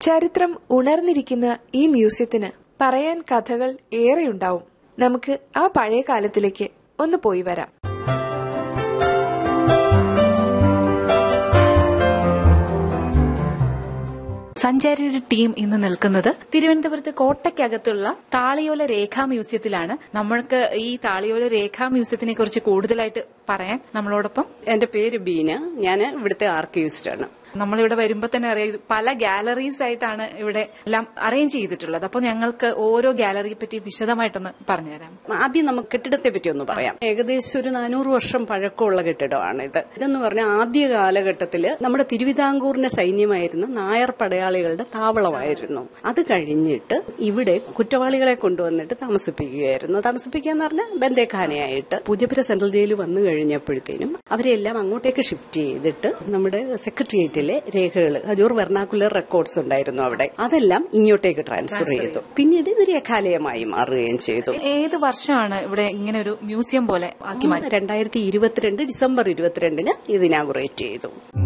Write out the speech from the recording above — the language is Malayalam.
ചരിത്രം ഉണർന്നിരിക്കുന്ന ഈ മ്യൂസിയത്തിന് പറയാൻ കഥകൾ ഏറെയുണ്ടാവും നമുക്ക് ആ പഴയ കാലത്തിലേക്ക് ഒന്ന് പോയി വരാം സഞ്ചാരിയുടെ ടീം ഇന്ന് നിൽക്കുന്നത് തിരുവനന്തപുരത്ത് കോട്ടയ്ക്കകത്തുള്ള താളിയോല രേഖാ മ്യൂസിയത്തിലാണ് നമ്മൾക്ക് ഈ താളിയോല രേഖാ മ്യൂസിയത്തിനെ കുറിച്ച് കൂടുതലായിട്ട് പറയാൻ നമ്മളോടൊപ്പം എന്റെ പേര് ബീന ഞാൻ ഇവിടുത്തെ ആർക്കിവിസ്റ്റ് ആണ് നമ്മളിവിടെ വരുമ്പോൾ തന്നെ അറിയാം ഇത് പല ഗാലറീസ് ആയിട്ടാണ് ഇവിടെ എല്ലാം അറേഞ്ച് ചെയ്തിട്ടുള്ളത് അപ്പോൾ ഞങ്ങൾക്ക് ഓരോ ഗാലറിയെ പറ്റി വിശദമായിട്ടൊന്ന് പറഞ്ഞുതരാം ആദ്യം നമുക്ക് കെട്ടിടത്തെ പറ്റി ഒന്ന് പറയാം ഏകദേശം ഒരു നാനൂറ് വർഷം പഴക്കമുള്ള കെട്ടിടമാണ് ഇത് ഇതെന്ന് പറഞ്ഞാൽ ആദ്യ കാലഘട്ടത്തിൽ നമ്മുടെ തിരുവിതാംകൂറിന്റെ സൈന്യമായിരുന്ന നായർ പടയാളികളുടെ താവളമായിരുന്നു അത് കഴിഞ്ഞിട്ട് ഇവിടെ കുറ്റവാളികളെ കൊണ്ടുവന്നിട്ട് താമസിപ്പിക്കുകയായിരുന്നു താമസിപ്പിക്കുക എന്ന് പറഞ്ഞാൽ ബന്ദേഖാനയായിട്ട് പൂജപ്പുര സെൻട്രൽ ജയിൽ വന്നു കഴിഞ്ഞപ്പോഴത്തേനും അവരെല്ലാം അങ്ങോട്ടേക്ക് ഷിഫ്റ്റ് ചെയ്തിട്ട് നമ്മുടെ സെക്രട്ടേറിയറ്റിലെ രേഖകൾ ഹജൂർ വെർണാക്കുലർ റെക്കോർഡ്സ് ഉണ്ടായിരുന്നു അവിടെ അതെല്ലാം ഇങ്ങോട്ടേക്ക് ട്രാൻസ്ഫർ ചെയ്തു പിന്നീട് ഇത് രേഖാലയമായി മാറുകയും ചെയ്തു ഏത് വർഷമാണ് ഇവിടെ ഇങ്ങനെ ഒരു മ്യൂസിയം പോലെ ആക്കി മാറ്റി രണ്ടായിരത്തി ഇരുപത്തിരണ്ട് ഡിസംബർ ഇരുപത്തിരണ്ടിന് ഇത് ഇനാഗുറേറ്റ് ചെയ്തു